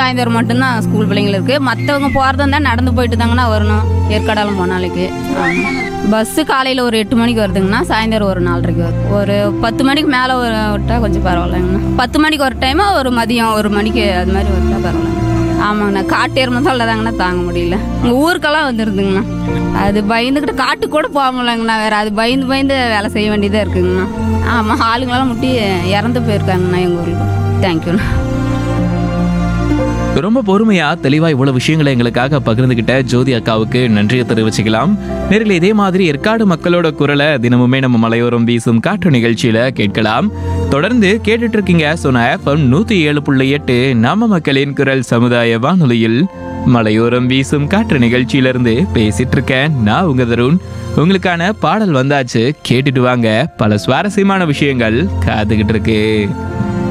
சாயந்தரம் மட்டும்தான் ஸ்கூல் பிள்ளைங்க இருக்கு மற்றவங்க போகிறதா இருந்தால் நடந்து போயிட்டு தாங்கன்னா வரணும் ஏற்காடாலும் போனாலுக்கு பஸ்ஸு காலையில் ஒரு எட்டு மணிக்கு வருதுங்கண்ணா சாயந்தரம் ஒரு நாலரைக்கு வருது ஒரு பத்து மணிக்கு மேலே விட்டால் கொஞ்சம் பரவாயில்லைங்கண்ணா பத்து மணிக்கு ஒரு டைமு ஒரு மதியம் ஒரு மணிக்கு அது மாதிரி விட்டா பரவாயில்ல ஆமாங்கண்ணா காட்டு எருமை தாங்கண்ணா தாங்க முடியல உங்கள் ஊருக்கெல்லாம் வந்துருதுங்கண்ணா அது பயந்துக்கிட்டு காட்டுக்கு கூட போக முடியலங்கண்ணா வேற அது பயந்து பயந்து வேலை செய்ய வேண்டியதாக இருக்குங்கண்ணா ஆமாம் ஆளுங்களாம் முட்டி இறந்து போயிருக்காங்கண்ணா எங்கள் ஊருக்கு தேங்க்யூண்ணா ரொம்ப பொறுமையா தெளிவா இவ்வளவு விஷயங்களை எங்களுக்காக பகிர்ந்துகிட்ட ஜோதி அக்காவுக்கு நன்றியை தெரிவிச்சுக்கலாம் நேரில் இதே மாதிரி ஏற்காடு மக்களோட குரலை தினமுமே நம்ம மலையோரம் வீசும் காற்று நிகழ்ச்சியில கேட்கலாம் தொடர்ந்து கேட்டுட்டு இருக்கீங்க சொன்ன எஃப்எம் நூத்தி ஏழு புள்ளி எட்டு நம்ம மக்களின் குரல் சமுதாய வானொலியில் மலையோரம் வீசும் காற்று நிகழ்ச்சியிலிருந்து பேசிட்டு இருக்கேன் நான் உங்க தருண் உங்களுக்கான பாடல் வந்தாச்சு கேட்டுட்டு வாங்க பல சுவாரஸ்யமான விஷயங்கள் காத்துக்கிட்டு இருக்கு